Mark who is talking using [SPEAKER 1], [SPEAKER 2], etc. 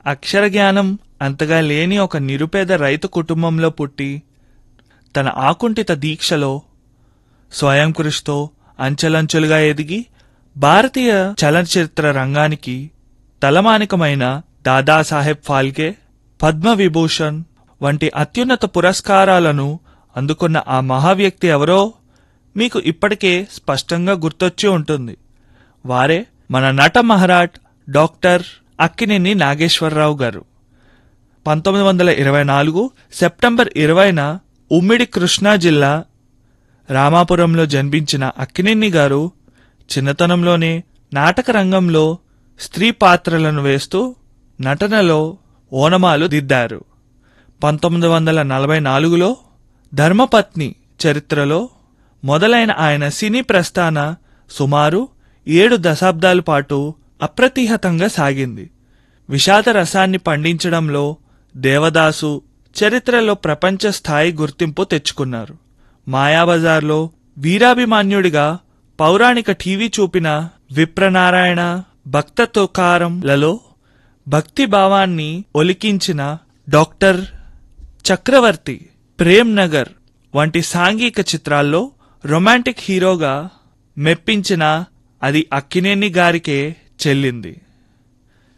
[SPEAKER 1] అక్షర జ్ఞానం అంతగా లేని ఒక నిరుపేద రైతు కుటుంబంలో పుట్టి తన ఆకుంఠిత దీక్షలో స్వయం కృషితో అంచెలంచెలుగా ఎదిగి భారతీయ చలనచిత్ర రంగానికి తలమానికమైన దాదాసాహెబ్ ఫాల్కే పద్మవిభూషణ్ వంటి అత్యున్నత పురస్కారాలను అందుకున్న ఆ మహావ్యక్తి ఎవరో మీకు ఇప్పటికే స్పష్టంగా గుర్తొచ్చి ఉంటుంది వారే మన నట మహారాట్ డాక్టర్ అక్కినేని నాగేశ్వరరావు గారు పంతొమ్మిది వందల ఇరవై నాలుగు సెప్టెంబర్ ఇరవైన ఉమ్మిడి కృష్ణా జిల్లా రామాపురంలో జన్మించిన అక్కినేని గారు చిన్నతనంలోనే నాటక రంగంలో స్త్రీ పాత్రలను వేస్తూ నటనలో ఓనమాలు దిద్దారు పంతొమ్మిది వందల నలభై నాలుగులో ధర్మపత్ని చరిత్రలో మొదలైన ఆయన సినీ ప్రస్థాన సుమారు ఏడు దశాబ్దాల పాటు అప్రతిహతంగా సాగింది విషాద రసాన్ని పండించడంలో దేవదాసు చరిత్రలో ప్రపంచ స్థాయి గుర్తింపు తెచ్చుకున్నారు మాయాబజార్లో వీరాభిమాన్యుడిగా పౌరాణిక టీవీ చూపిన విప్రనారాయణ భక్త తుకారంలలో భక్తి భావాన్ని ఒలికించిన డాక్టర్ చక్రవర్తి ప్రేమ్ నగర్ వంటి సాంఘిక చిత్రాల్లో రొమాంటిక్ హీరోగా మెప్పించిన అది అక్కినేని గారికే చెల్లింది